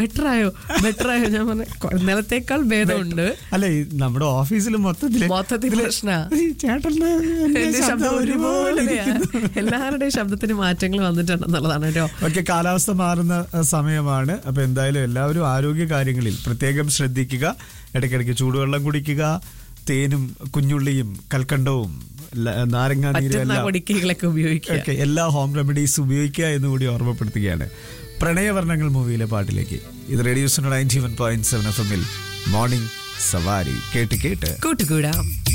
Better ആയോ better ആയോ ഞാൻ പറഞ്ഞു "കൊ- ഇന്നലത്തേക്കാൾ ഭേദമുണ്ട് അല്ല ഈ നമ്മുടെ ഓഫീസിൽ മൊത്തത്തില് മൊത്തത്തിൽ ഇതില് പ്രശ്നാ. ഈ ചേട്ടന്റെ എന്റെ എന്റെ ശബ്ദം ശബ്ദം ഒരുപോലെ ഒരുപോലെയാ ഇരിക്കുന്നു. എല്ലാവരുടെയും ശബ്ദത്തിന് മാറ്റങ്ങൾ വന്നിട്ടുണ്ടെന്നുള്ളതാണ് കേട്ടോ ഒക്കെ കാലാവസ്ഥ മാറുന്ന അഹ്, സമയമാണ് അപ്പൊ എന്തായാലും എല്ലാവരും ആരോഗ്യ കാര്യങ്ങളിൽ പ്രത്യേകം ശ്രദ്ധിക്കുക ഇടയ്ക്കിടയ്ക്ക് ചൂടുവെള്ളം കുടിക്കുക തേനും കുഞ്ഞുള്ളിയും കൽക്കണ്ടവും ല- നാരങ്ങാ നീരും പറ്റുന്ന എല്ലാം പൊടിക്കൈകളൊക്കെ ഉപയോഗിക്കുക ഒക്കെ എല്ലാ ഹോം റെമഡീസ് ഉപയോഗിക്കുക എന്ന് കൂടി ഓർമ്മപ്പെടുത്തുകയാണ് പ്രണയവർണ്ണങ്ങൾ മൂവിയിലെ പാട്ടിലേക്ക് ഇത് റേഡിയോസിന് ninety one point seven F എമ്മിൽ മോർണിംഗ് സവാരി കേട്ട് കേട്ട് കൂട്ടുകൂടാം